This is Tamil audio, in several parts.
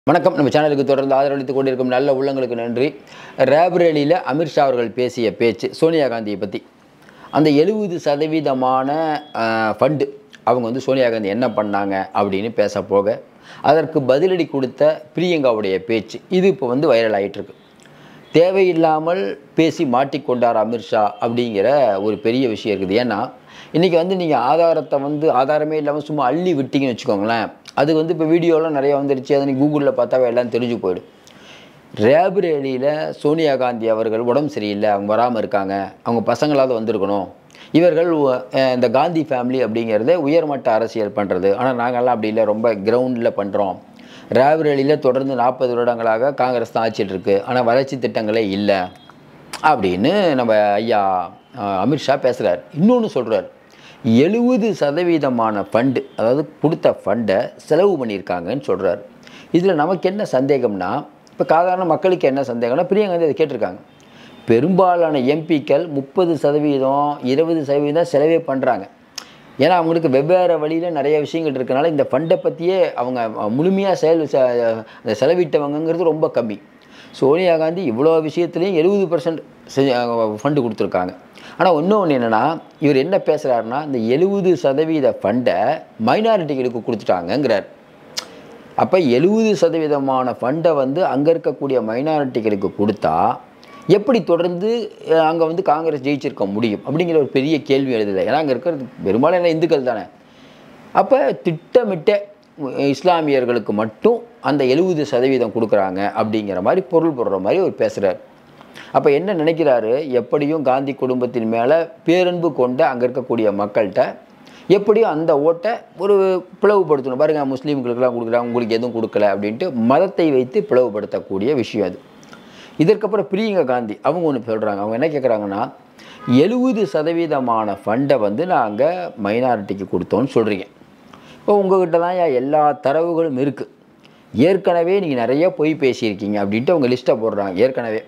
வணக்கம் நம்ம சேனலுக்கு தொடர்ந்து ஆதரவளித்துக் கொண்டிருக்கும் நல்ல உள்ளங்களுக்கு நன்றி ரேபரேலியில் அமித்ஷா அவர்கள் பேசிய பேச்சு சோனியா காந்தியை பற்றி அந்த எழுபது சதவீதமான ஃபண்டு அவங்க வந்து சோனியா காந்தி என்ன பண்ணாங்க அப்படின்னு பேச போக அதற்கு பதிலடி கொடுத்த பிரியங்காவுடைய பேச்சு இது இப்போ வந்து வைரல் ஆயிட்டிருக்கு தேவையில்லாமல் பேசி மாட்டிக்கொண்டார் அமித்ஷா அப்படிங்கிற ஒரு பெரிய விஷயம் இருக்குது ஏன்னா இன்றைக்கி வந்து நீங்கள் ஆதாரத்தை வந்து ஆதாரமே இல்லாமல் சும்மா அள்ளி விட்டீங்கன்னு வச்சுக்கோங்களேன் அது வந்து இப்போ வீடியோலாம் நிறையா வந்துருச்சு அதை நீங்கள் கூகுளில் பார்த்தாவே எல்லாம் தெரிஞ்சு போயிடும் ரேபரேலியில் சோனியா காந்தி அவர்கள் உடம்பு சரியில்லை அவங்க வராமல் இருக்காங்க அவங்க பசங்களாவது வந்திருக்கணும் இவர்கள் அஹ், இந்த காந்தி ஃபேமிலி அப்படிங்கிறத உயர்மட்ட அரசியல் பண்ணுறது ஆனால் நாங்கள்லாம் அப்படி இல்லை ரொம்ப கிரவுண்டில் பண்ணுறோம் ரேபரேலியில் தொடர்ந்து நாற்பது வருடங்களாக காங்கிரஸ் தான் ஆட்சியில் இருக்குது ஆனால் வளர்ச்சி திட்டங்களே இல்லை அப்படின்னு நம்ம ஐயா அஹ், அமித்ஷா பேசுகிறார் இன்னொன்று சொல்கிறார் எழுபது சதவீதமான ஃபண்டு அதாவது கொடுத்த ஃபண்டை செலவு பண்ணியிருக்காங்கன்னு சொல்கிறார் இதில் நமக்கு என்ன சந்தேகம்னா இப்போ சாதாரண மக்களுக்கு என்ன சந்தேகம்னா பிரியங்கா வந்து அதை கேட்டிருக்காங்க பெரும்பாலான எம்பிக்கள் முப்பது சதவீதம் இருபது சதவீதம் செலவே பண்ணுறாங்க ஏன்னா அவங்களுக்கு வெவ்வேறு வழியில் நிறைய விஷயங்கள் இருக்கனால இந்த ஃபண்டை பற்றியே அவங்க முழுமையாக செயல் ச- அந்த செலவிட்டவங்கங்கிறது ரொம்ப கம்மி சோனியா காந்தி இவ்வளோ விஷயத்துலேயும் எழுபது பர்சன்ட் ஃபண்டு கொடுத்துருக்காங்க ஆனால் இன்னொன்று என்னென்னா இவர் என்ன பேசுகிறாருன்னா இந்த எழுபது சதவீத ஃபண்டை மைனாரிட்டிகளுக்கு கொடுத்துட்டாங்கங்கிறார் அப்போ எழுபது சதவீதமான ஃபண்டை வந்து அங்கே இருக்கக்கூடிய மைனாரிட்டிகளுக்கு கொடுத்தா எப்படி தொடர்ந்து அங்கே வந்து காங்கிரஸ் ஜெயிச்சிருக்க முடியும் அப்படிங்கிற ஒரு பெரிய கேள்வி எழுதுது ஏன்னா அங்கே இருக்கிறது பெரும்பாலும் என்ன இந்துக்கள் தானே அப்போ திட்டமிட்ட இஸ்லாமியர்களுக்கு மட்டும் அந்த எழுபது சதவீதம் கொடுக்குறாங்க அப்படிங்கிற மாதிரி பொருள் போடுற மாதிரி அவர் பேசுகிறார் அப்போ என்ன நினைக்கிறாரு எப்படியும் காந்தி குடும்பத்தின் மேலே பேரன்பு கொண்ட அங்கே இருக்கக்கூடிய மக்கள்கிட்ட எப்படியும் அந்த ஓட்டை ஒரு பிளவுபடுத்தணும் பாருங்க முஸ்லீம்களுக்கெல்லாம் கொடுக்குறாங்க உங்களுக்கு எதுவும் கொடுக்கல அப்படின்ட்டு மதத்தை வைத்து பிளவுபடுத்தக்கூடிய விஷயம் அது இதற்கப்புறம் பிரியங்கா காந்தி அவங்க ஒன்று சொல்கிறாங்க அவங்க என்ன கேட்குறாங்கன்னா எழுபது சதவீதமான ஃபண்டை வந்து நாங்கள் மைனாரிட்டிக்கு கொடுத்தோன்னு சொல்கிறீங்க இப்போ உங்ககிட்ட தான் யா எல்லா தரவுகளும் இருக்குது ஏற்கனவே நீங்கள் நிறைய பொய் பேசியிருக்கீங்க அப்படின்ட்டு அவங்க லிஸ்ட்டை போடுறாங்க ஏற்கனவே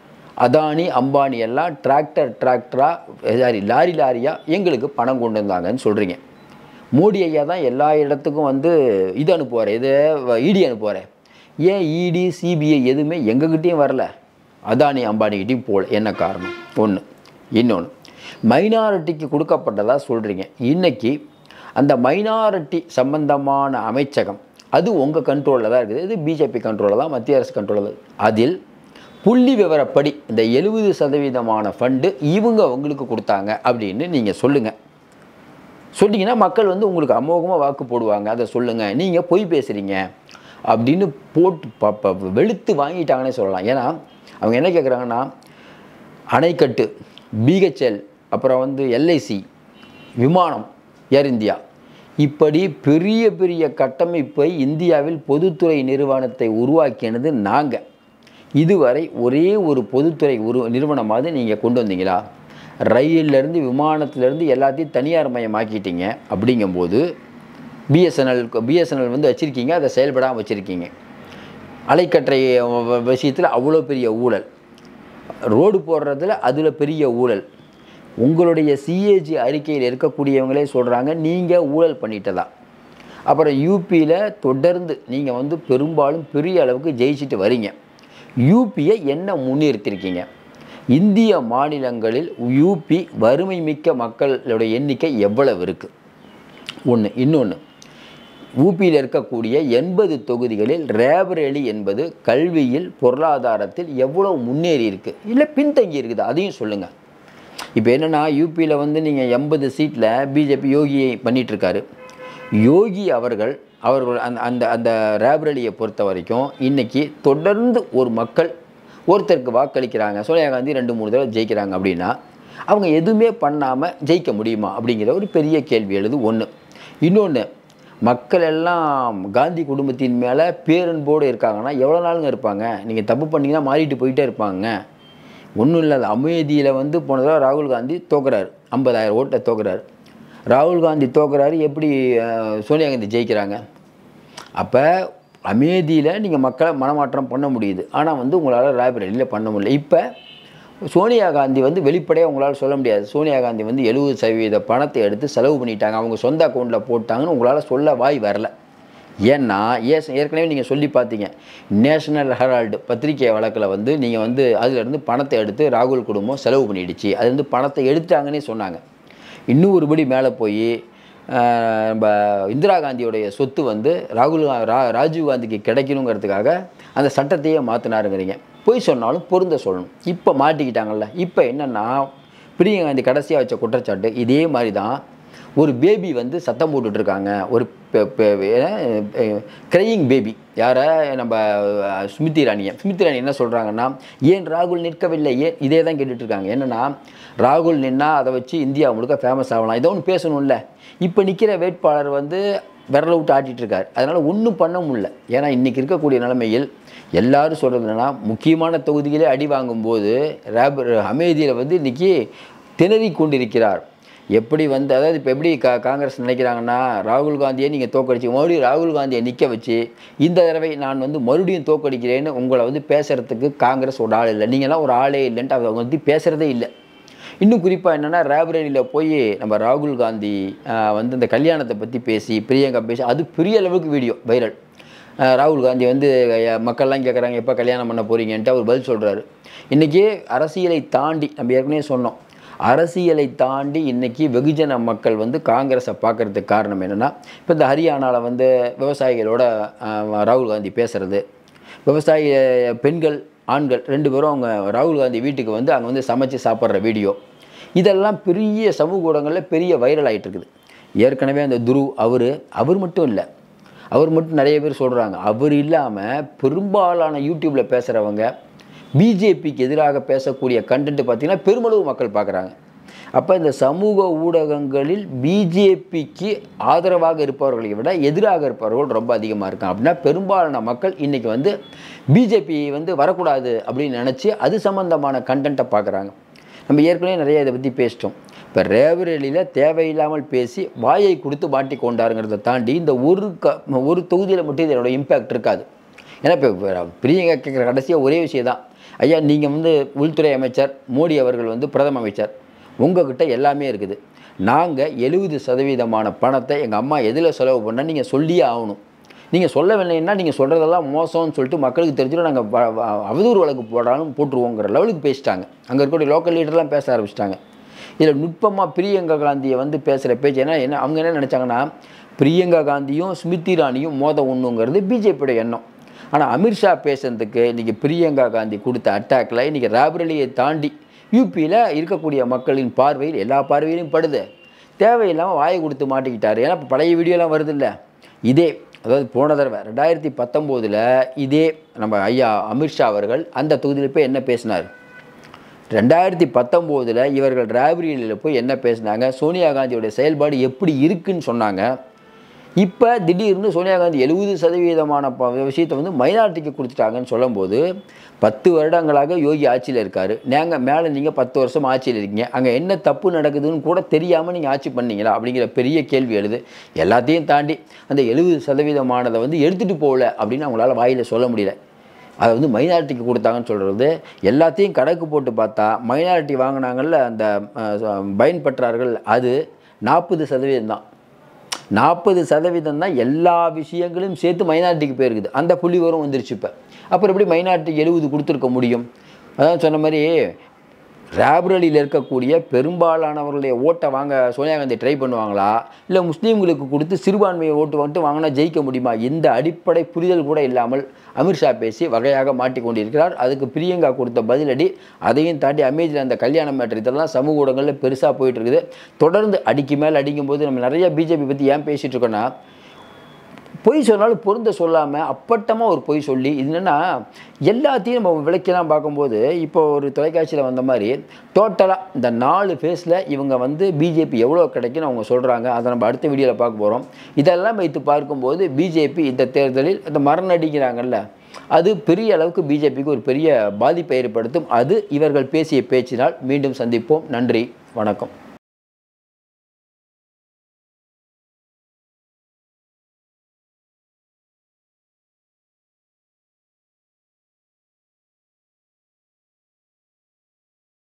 அதானி அம்பானி எல்லாம் டிராக்டர் டிராக்டராக சாரி லாரி லாரியாக எங்களுக்கு பணம் கொண்டு வந்தாங்கன்னு சொல்கிறீங்க மோடி ஐயா தான் எல்லா இடத்துக்கும் வந்து இது அனுப்புவார் இது இடி அனுப்புவார் ஏன் இடி சிபிஐ எதுவுமே எங்ககிட்டயும் வரல அதானி அம்பானிக்கிட்டையும் போகல என்ன காரணம் ஒன்று இன்னொன்று மைனாரிட்டிக்கு கொடுக்கப்பட்டதா சொல்கிறீங்க இன்னைக்கு அந்த மைனாரிட்டி சம்பந்தமான அமைச்சகம் அது உங்கள் கண்ட்ரோலில் தான் இருக்குது இது பிஜேபி கண்ட்ரோலில் தான் மத்திய அரசு கண்ட்ரோலில் தான் அதில் புள்ளி விவரப்படி இந்த எழுபது சதவீதமான ஃபண்டு இவங்க உங்களுக்கு கொடுத்தாங்க அப்படின்னு நீங்கள் சொல்லுங்கள் சொன்னீங்கன்னா மக்கள் வந்து உங்களுக்கு அமோகமாக வாக்கு போடுவாங்க அதை சொல்லுங்கள் நீங்கள் பொய் பேசுகிறீங்க அப்படின்னு போட்டு ப ப வெளுத்து வாங்கிட்டாங்கன்னே சொல்லலாம் ஏன்னா அவங்க என்ன கேட்குறாங்கன்னா அணைக்கட்டு பிஹெச்எல் அப்புறம் வந்து எல்ஐசி விமானம் ஏர் இந்தியா இப்படி பெரிய பெரிய கட்டமைப்பை இந்தியாவில் பொதுத்துறை நிறுவனத்தை உருவாக்கினது நாங்கள் இதுவரை ஒரே ஒரு பொதுத்துறை உரு நிறுவனமாவது நீங்கள் கொண்டு வந்தீங்களா ரயில்லேருந்து விமானத்துலேருந்து எல்லாத்தையும் தனியார் மயமாக்கிட்டீங்க அப்படிங்கும்போது பிஎஸ்என்எல் பிஎஸ்என்எல் வந்து வச்சுருக்கீங்க அதை செயல்படாமல் வச்சுருக்கீங்க அலைக்கற்றை விஷயத்தில் அவ்வளோ பெரிய ஊழல் ரோடு போடுறதுல அதில் பெரிய ஊழல் உங்களுடைய சிஏஜி அறிக்கையில் இருக்கக்கூடியவங்களே சொல்கிறாங்க நீங்கள் ஊழல் பண்ணிட்டதா அப்புறம் யூபியில் தொடர்ந்து நீங்கள் வந்து பெரும்பாலும் பெரிய அளவுக்கு ஜெயிச்சிட்டு வரீங்க யூபியை என்ன முன்னிறுத்திருக்கீங்க இந்திய மாநிலங்களில் யூபி வறுமை மிக்க மக்களுடைய எண்ணிக்கை எவ்வளவு இருக்குது ஒன்று இன்னொன்று ஊபியில் இருக்கக்கூடிய எண்பது தொகுதிகளில் ரேபரேலி என்பது கல்வியில் பொருளாதாரத்தில் எவ்வளோ முன்னேறி இருக்குது இல்லை பின்தங்கி இருக்குது அதையும் சொல்லுங்கள் இப்போ என்னென்னா யூபியில் வந்து நீங்கள் எண்பது சீட்டில் பிஜேபி யோகியை பண்ணிகிட்ருக்காரு யோகி அவர்கள் அவர்கள் அந்த அந்த அந்த ரேபரேலியை பொறுத்த வரைக்கும் இன்றைக்கி தொடர்ந்து ஒரு மக்கள் ஒருத்தருக்கு வாக்களிக்கிறாங்க சோனியா காந்தி ரெண்டு மூணு தடவை ஜெயிக்கிறாங்க அப்படின்னா அவங்க எதுவுமே பண்ணாமல் ஜெயிக்க முடியுமா அப்படிங்கிற ஒரு பெரிய கேள்வி எழுது ஒன்று இன்னொன்று மக்கள் எல்லாம் காந்தி குடும்பத்தின் மேலே பேரன்போடு இருக்காங்கன்னா எவ்வளோ நாளுங்க இருப்பாங்க நீங்கள் தப்பு பண்ணீங்கன்னா மாறிட்டு போயிட்டே இருப்பாங்க ஒன்றும் இல்லை அது அமேதியில் வந்து போன தடவை ராகுல் காந்தி தோக்குறாரு ஐம்பதாயிரம் ஓட்டை தோக்குறாரு ராகுல் காந்தி தோக்குறாரு எப்படி அஹ், சோனியா காந்தி ஜெயிக்கிறாங்க அப்போ அமேதியில் நீங்கள் மக்களை மனமாற்றம் பண்ண முடியுது ஆனால் வந்து உங்களால் லைப்ரரியில் பண்ண முடியல இப்போ சோனியா காந்தி வந்து வெளிப்படையாக உங்களால் சொல்ல முடியாது சோனியா காந்தி வந்து எழுபது சதவீத பணத்தை எடுத்து செலவு பண்ணிட்டாங்க அவங்க சொந்த அக்கௌண்ட்டில் போட்டாங்கன்னு உங்களால் சொல்ல வாய் வரல ஏன்னா ஏஸ் ஏற்கனவே நீங்கள் சொல்லி பார்த்தீங்க நேஷனல் ஹெரால்டு பத்திரிகை வழக்கில் வந்து நீங்கள் வந்து அதுலேருந்து பணத்தை எடுத்து ராகுல் குடும்பம் செலவு பண்ணிடுச்சு அதுலேருந்து பணத்தை எடுத்தாங்கன்னே சொன்னாங்க இன்னும் ஒருபடி மேலே போய் ஆஹ், நம்ம இந்திரா காந்தியோடைய சொத்து வந்து ராகுல் கா- ரா ராஜீவ் காந்திக்கு கிடைக்கணுங்கிறதுக்காக அந்த சட்டத்தையே மாற்றினாருங்கிறீங்க பொய் சொன்னாலும் பொருந்த சொல்லணும் இப்போ மாட்டிக்கிட்டாங்கல்ல இப்போ என்னென்னா பிரியங்கா காந்தி கடைசியாக வச்ச குற்றச்சாட்டு இதே மாதிரி தான் ஒரு பேபி வந்து சத்தம் போட்டுட்டு இருக்காங்க ஒரு கிரையிங் பேபி யாரை நம்ம அஹ், ஸ்மிருதி இராணியை ஸ்மிருதி இராணி என்ன சொல்கிறாங்கன்னா ஏன் ராகுல் நிற்கவில்லை ஏன் இதே தான் கேட்டுட்டு இருக்காங்க என்னென்னா ராகுல் நின்னா அதை வச்சு இந்தியா முழுக்க ஃபேமஸ் ஆகலாம் இதை ஒன்று பேசணும்ல இப்போ நிற்கிற வேட்பாளர் வந்து விரல விட்டு ஆட்டிட்டு இருக்காரு அதனால் ஒன்றும் பண்ண முடியல ஏன்னா இன்றைக்கி இருக்கக்கூடிய நிலைமையில் எல்லாரும் சொல்கிறது என்னன்னா முக்கியமான தொகுதிகளே அடி வாங்கும்போது ரேப் அமேதியில் வந்து இன்றைக்கி திணறி கொண்டிருக்கிறார் எப்படி வந்து அதாவது இப்போ எப்படி கா காங்கிரஸ் நினைக்கிறாங்கன்னா ராகுல் காந்தியை நீங்கள் தோக்கடிச்சு மறுபடியும் ராகுல் காந்தியை நிற்க வச்சு இந்த தடவை நான் வந்து மறுபடியும் தோக்கடிக்கிறேன்னு உங்களை வந்து பேசுகிறதுக்கு காங்கிரஸ் ஒரு ஆள் இல்லை நீங்களாம் ஒரு ஆளே இல்லைன்ட்டு அவங்க வந்து பேசுகிறதே இல்லை இன்னும் குறிப்பாக என்னென்னா ரேபரேலியில் போய் நம்ம ராகுல் காந்தி ஆஹ், வந்து இந்த கல்யாணத்தை பற்றி பேசி பிரியங்கா பேசி அது பெரிய அளவுக்கு வீடியோ வைரல் ராகுல் காந்தி வந்து அஹ், மக்கள்லாம் கேட்குறாங்க எப்போ கல்யாணம் பண்ண போகிறீங்கன்ட்டு அவர் பதில் சொல்கிறாரு இன்றைக்கி அரசியலை தாண்டி நம்ம ஏற்கனவே சொன்னோம் அரசியலை தாண்டி இன்றைக்கி வெகுஜன மக்கள் வந்து காங்கிரஸை பார்க்கறதுக்கு காரணம் என்னென்னா இப்போ இந்த ஹரியானாவில் வந்து விவசாயிகளோட ஆஹ், ராகுல் காந்தி பேசுகிறது விவசாய பெண்கள் ஆண்கள் ரெண்டு பேரும் அவங்க ராகுல் காந்தி வீட்டுக்கு வந்து அங்கே வந்து சமைச்சு சாப்பிட்ற வீடியோ இதெல்லாம் பெரிய சமூக ஊடகங்களில் பெரிய வைரல் ஆயிட்டு இருக்குது ஏற்கனவே அந்த துரு அவர் அவர் மட்டும் இல்லை அவர் மட்டும் நிறைய பேர் சொல்கிறாங்க அவர் இல்லாமல் பெரும்பாலான யூடியூப்பில் பேசுகிறவங்க பிஜேபிக்கு எதிராக பேசக்கூடிய கண்டென்ட் பார்த்திங்கன்னா பெருமளவு மக்கள் பார்க்குறாங்க அப்போ இந்த சமூக ஊடகங்களில் பிஜேபிக்கு ஆதரவாக இருப்பவர்களை விட எதிராக இருப்பவர்கள் ரொம்ப அதிகமாக இருக்காங்க அப்படின்னா பெரும்பாலான மக்கள் இன்றைக்கி வந்து பிஜேபி வந்து வரக்கூடாது அப்படின்னு நினச்சி அது சம்மந்தமான கண்டென்ட்டை பார்க்குறாங்க நம்ம ஏற்கனவே நிறைய இதை பற்றி பேசிட்டோம் இப்போ ரேவரேலியில் தேவையில்லாமல் பேசி வாயை கொடுத்து மாட்டி கொண்டாருங்கிறத தாண்டி இந்த ஒரு க ஒரு தொகுதியில் மட்டும் இதோட இம்பேக்ட் இருக்காது ஏன்னா இப்போ பிரியங்கா கேட்குற கடைசியாக ஒரே விஷயம் தான் ஐயா நீங்கள் வந்து உள்துறை அமைச்சர் மோடி அவர்கள் வந்து பிரதம அமைச்சர் உங்ககிட்ட எல்லாமே இருக்குது நாங்கள் எழுபது சதவீதமான பணத்தை எங்கள் அம்மா எதில் செலவு பண்ண நீங்கள் சொல்லியே ஆகணும் நீங்கள் சொல்லவில்லைன்னா நீங்கள் சொல்கிறதெல்லாம் மோசம்னு சொல்லிட்டு மக்களுக்கு தெரிஞ்சிடும் நாங்கள் வ- வ- அவதூறு வழக்கு போடாலும் போட்டுருவோங்கிற லெவலுக்கு பேசிட்டாங்க அங்கே இருக்கக்கூடிய லோக்கல் லீடர்லாம் பேச ஆரம்பிச்சிட்டாங்க இதில் நுட்பமாக பிரியங்கா காந்தியை வந்து பேசுகிற பேச்சு ஏன்னா என்ன அவங்க என்ன நினச்சாங்கன்னா பிரியங்கா காந்தியும் ஸ்மிருதி இரானியும் மோத ஒன்றுங்கிறது பிஜேபியோட எண்ணம் ஆனால் அமித்ஷா பேசுறதுக்கு இன்றைக்கி பிரியங்கா காந்தி கொடுத்த அட்டாக்கில் இன்றைக்கி ராபரலியை தாண்டி யூபியில் இருக்கக்கூடிய மக்களின் பார்வையில் எல்லா பார்வையிலும் படுது தேவையில்லாமல் வாயை கொடுத்து மாட்டிக்கிட்டாரு ஏன்னா இப்போ பழைய வீடியோலாம் வருது இல்லை இதே அதாவது போன தடவை ரெண்டாயிரத்தி பத்தொம்போதில் இதே நம்ம ஐயா அமித்ஷா அவர்கள் அந்த தொகுதியில் போய் என்ன பேசினார் ரெண்டாயிரத்தி பத்தொம்போதில் இவர்கள் ராபரியில் போய் என்ன பேசினாங்க சோனியா காந்தியோட செயல்பாடு எப்படி இருக்குன்னு சொன்னாங்க இப்போ திடீர்னு சோனியா காந்தி எழுபது சதவீதமான ப விஷயத்தை வந்து மைனாரிட்டிக்கு கொடுத்துட்டாங்கன்னு சொல்லும்போது பத்து வருடங்களாக யோகி ஆட்சியில் இருக்கார் நாங்கள் மேலே நீங்கள் பத்து வருஷம் ஆட்சியில் இருக்கீங்க அங்கே என்ன தப்பு நடக்குதுன்னு கூட தெரியாமல் நீங்கள் ஆட்சி பண்ணீங்களா அப்படிங்கிற பெரிய கேள்வி எழுது எல்லாத்தையும் தாண்டி அந்த எழுபது சதவீதமானதை வந்து எடுத்துகிட்டு போகல அப்படின்னு அவங்களால வாயில் சொல்ல முடியல அதை வந்து மைனாரிட்டிக்கு கொடுத்தாங்கன்னு சொல்கிறது எல்லாத்தையும் கணக்கு போட்டு பார்த்தா மைனாரிட்டி வாங்கினாங்கல்ல அந்த அஹ், பயன்பெற்றார்கள் அது நாற்பது சதவீதம் தான் நாற்பது சதவீதம் தான் எல்லா விஷயங்களையும் சேர்த்து மைனாரிட்டிக்கு போயிருக்குது அந்த புள்ளி வரும் வந்துருச்சு இப்போ அப்புறம் எப்படி மைனாரிட்டி எழுபது கொடுத்துருக்க முடியும் அதான் சொன்ன மாதிரி ரேபரலியில் இருக்கக்கூடிய பெரும்பாலானவர்களுடைய ஓட்டை வாங்க சோனியா காந்தி ட்ரை பண்ணுவாங்களா இல்லை முஸ்லீம்களுக்கு கொடுத்து சிறுபான்மையை ஓட்டு வந்துட்டு வாங்கினா ஜெயிக்க முடியுமா இந்த அடிப்படை புரிதல் கூட இல்லாமல் அமித்ஷா பேசி வகையாக மாட்டிக்கொண்டிருக்கிறார் அதுக்கு பிரியங்கா கொடுத்த பதிலடி அதையும் தாண்டி அமேஜில் அந்த கல்யாண மேட்டர் இதெல்லாம் சமூக ஊடகங்களில் பெருசாக போயிட்டு இருக்குது தொடர்ந்து அடிக்கு மேல் அடிக்கும்போது நம்ம நிறைய பிஜேபி பற்றி ஏன் பேசிகிட்டு இருக்கோன்னா பொய் சொன்னாலும் பொருந்த சொல்லாமல் அப்பட்டமாக ஒரு பொய் சொல்லி இது என்னென்னா எல்லாத்தையும் நம்ம விளக்கெல்லாம் பார்க்கும்போது இப்போ ஒரு தொலைக்காட்சியில் வந்த மாதிரி டோட்டலாக இந்த நாலு ஃபேஸில் இவங்க வந்து பிஜேபி எவ்வளோ கிடைக்குன்னு அவங்க சொல்கிறாங்க அதை நம்ம அடுத்த வீடியோவில் பார்க்க போகிறோம் இதெல்லாம் வைத்து பார்க்கும்போது பிஜேபி இந்த தேர்தலில் இந்த மரணடிக்கிறாங்கல்ல அது பெரிய அளவுக்கு பிஜேபிக்கு ஒரு பெரிய பாதிப்பை ஏற்படுத்தும் அது இவர்கள் பேசிய பேச்சினால் மீண்டும் சந்திப்போம் நன்றி வணக்கம்